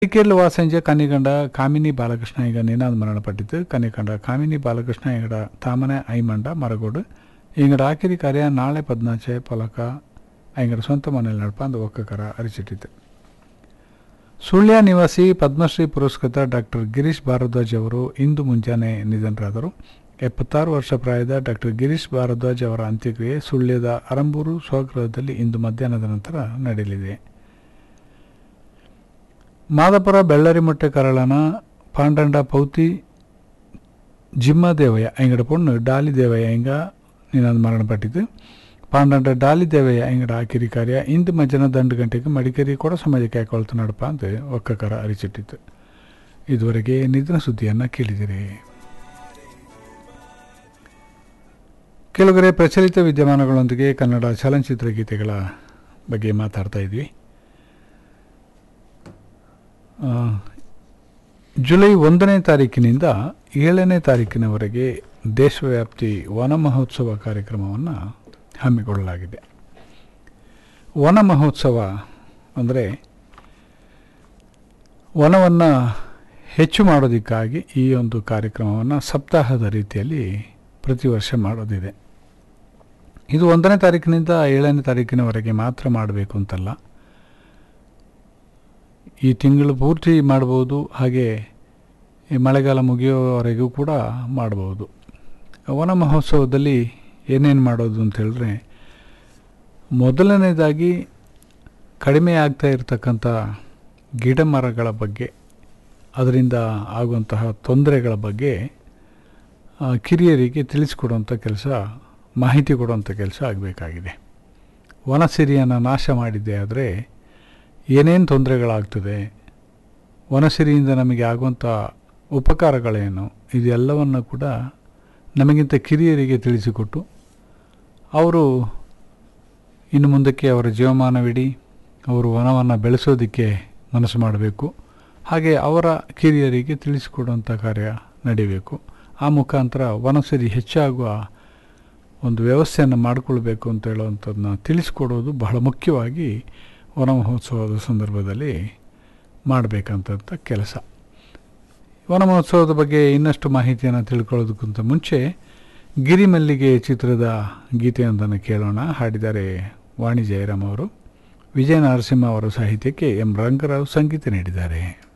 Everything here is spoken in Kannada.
ಮಡಿಕೇರಿ ವಾಸಂಜೆ ಕನಿಗಂಡ ಕಾಮಿನಿ ಬಾಲಕೃಷ್ಣ ಈಗ ನಿನಾದ್ ಮರಣಪಟ್ಟಿತು ಕನಿಕಂಡ ಕಾಮಿನಿ ಬಾಲಕೃಷ್ಣ ಇಂಗಡ ತಾಮನೆ ಐಮಂಡ ಮರಗೋಡು ಇಂಗಡ ಆಕಿರಿ ಕಾರ್ಯ ನಾಳೆ ಪದ್ನಾಚೆ ಪಲಕ ಇಂಗಡ ಸ್ವಂತ ಮನೆಯಲ್ಲಿ ನಡಪ ಅಂದು ಒಕ್ಕಕರ ಅರಿಚಿಟ್ಟಿತು ಸುಳ್ಯ ನಿವಾಸಿ ಪದ್ಮಶ್ರೀ ಪುರಸ್ಕೃತ ಡಾಕ್ಟರ್ ಗಿರೀಶ್ ಭಾರದ್ವಾಜ್ ಅವರು ಇಂದು ಮುಂಜಾನೆ ನಿಧನರಾದರು ಎಪ್ಪತ್ತಾರು ವರ್ಷ ಪ್ರಾಯದ ಡಾಕ್ಟರ್ ಗಿರೀಶ್ ಭಾರದ್ವಾಜ್ ಅವರ ಅಂತ್ಯಕ್ರಿಯೆ ಸುಳ್ಯದ ಅರಂಬೂರು ಸ್ವಗೃಹದಲ್ಲಿ ಇಂದು ಮಧ್ಯಾಹ್ನದ ನಂತರ ನಡೆಯಲಿದೆ ಮಾದಪುರ ಬೆಳ್ಳರಿಮೊಟ್ಟೆ ಕರಳನ ಪಾಂಡಂಡ ಪೌತಿ ಜಿಮ್ಮ ದೇವಯ್ಯ ಎಂಗಡ ಪೊಣ್ಣು ಡಾಲಿ ದೇವಯ್ಯ ಎಂಗ ನಿನ್ನದು ಮರಣಪಟ್ಟಿತು ಪಾಂಡಂಡ ಡಾಲಿ ದೇವಯ್ಯ ಎಂಗಡ ಆಕಿರಿ ಕಾರ್ಯ ಇಂದು ಮಧ್ಯಾಹ್ನ ದಂಡು ಗಂಟೆಗೆ ಮಡಿಕೇರಿ ಕೊಡ ಸಮಾಜಕ್ಕೆ ಹಾಕೊಳ್ತು ನಡಪ ಅಂತ ಒಕ್ಕಕರ ಅರಿಚಿಟ್ಟಿತು ಇದುವರೆಗೆ ನಿಧನ ಸುದ್ದಿಯನ್ನು ಕೇಳಿದಿರಿ ಕೆಲವರೆ ಪ್ರಚಲಿತ ವಿದ್ಯಮಾನಗಳೊಂದಿಗೆ ಕನ್ನಡ ಚಲನಚಿತ್ರ ಗೀತೆಗಳ ಬಗ್ಗೆ ಮಾತಾಡ್ತಾ ಇದ್ವಿ ಆ, ಜುಲೈ ಒಂದನೇ ತಾರೀಕಿನಿಂದ ಏಳನೇ ತಾರೀಕಿನವರೆಗೆ ದೇಶವ್ಯಾಪ್ತಿ ವನ ಮಹೋತ್ಸವ ಕಾರ್ಯಕ್ರಮವನ್ನು ಹಮ್ಮಿಕೊಳ್ಳಲಾಗಿದೆ ವನ ಮಹೋತ್ಸವ ಅಂದರೆ ವನವನ್ನು ಹೆಚ್ಚು ಮಾಡೋದಕ್ಕಾಗಿ ಈ ಒಂದು ಕಾರ್ಯಕ್ರಮವನ್ನು ಸಪ್ತಾಹದ ರೀತಿಯಲ್ಲಿ ಪ್ರತಿ ವರ್ಷ ಮಾಡೋದಿದೆ ಇದು ಒಂದನೇ ತಾರೀಕಿನಿಂದ ಏಳನೇ ತಾರೀಕಿನವರೆಗೆ ಮಾತ್ರ ಮಾಡಬೇಕು ಅಂತಲ್ಲ ಈ ತಿಂಗಳು ಪೂರ್ತಿ ಮಾಡ್ಬೋದು ಹಾಗೆ ಈ ಮಳೆಗಾಲ ಮುಗಿಯೋವರೆಗೂ ಕೂಡ ಮಾಡ್ಬೋದು ವನ ಮಹೋತ್ಸವದಲ್ಲಿ ಏನೇನು ಮಾಡೋದು ಅಂತ ಹೇಳಿದ್ರೆ ಮೊದಲನೇದಾಗಿ ಕಡಿಮೆ ಆಗ್ತಾ ಇರತಕ್ಕಂಥ ಗಿಡ ಮರಗಳ ಬಗ್ಗೆ ಅದರಿಂದ ಆಗುವಂತಹ ತೊಂದರೆಗಳ ಬಗ್ಗೆ ಆ, ಕಿರಿಯರಿಗೆ ತಿಳಿಸಿಕೊಡುವಂಥ ಕೆಲಸ ಮಾಹಿತಿ ಕೊಡುವಂಥ ಕೆಲಸ ಆಗಬೇಕಾಗಿದೆ ವನಸಿರಿಯನ್ನು ನಾಶ ಮಾಡಿದ್ದೆ ಆದರೆ ಏನೇನು ತೊಂದರೆಗಳಾಗ್ತದೆ ವನಸಿರಿಯಿಂದ ನಮಗೆ ಆಗುವಂಥ ಉಪಕಾರಗಳೇನು ಇದೆಲ್ಲವನ್ನು ಕೂಡ ನಮಗಿಂತ ಕಿರಿಯರಿಗೆ ತಿಳಿಸಿಕೊಟ್ಟು ಅವರು ಇನ್ನು ಮುಂದಕ್ಕೆ ಅವರ ಜೀವಮಾನವಿಡೀ ಅವರು ವನವನ್ನು ಬೆಳೆಸೋದಕ್ಕೆ ಮನಸ್ಸು ಮಾಡಬೇಕು ಹಾಗೆ ಅವರ ಕಿರಿಯರಿಗೆ ತಿಳಿಸಿಕೊಡುವಂಥ ಕಾರ್ಯ ನಡೀಬೇಕು ಆ ಮುಖಾಂತರ ವನಸಿರಿ ಹೆಚ್ಚಾಗುವ ಒಂದು ವ್ಯವಸ್ಥೆಯನ್ನು ಮಾಡಿಕೊಳ್ಬೇಕು ಅಂತ ಹೇಳುವಂಥದ್ದನ್ನ ತಿಳಿಸ್ಕೊಡೋದು ಬಹಳ ಮುಖ್ಯವಾಗಿ ವನ ಮಹೋತ್ಸವದ ಸಂದರ್ಭದಲ್ಲಿ ಮಾಡಬೇಕಂತ ಕೆಲಸ ವನ ಮಹೋತ್ಸವದ ಬಗ್ಗೆ ಇನ್ನಷ್ಟು ಮಾಹಿತಿಯನ್ನು ತಿಳ್ಕೊಳ್ಳೋದಕ್ಕಿಂತ ಮುಂಚೆ ಗಿರಿಮಲ್ಲಿಗೆ ಚಿತ್ರದ ಗೀತೆಯೊಂದನ್ನು ಕೇಳೋಣ ಹಾಡಿದ್ದಾರೆ ವಾಣಿ ಜಯರಾಮ್ ಅವರು ವಿಜಯ ನರಸಿಂಹ ಅವರ ಸಾಹಿತ್ಯಕ್ಕೆ ಎಂ ರಂಗರಾವ್ ಸಂಗೀತ ನೀಡಿದ್ದಾರೆ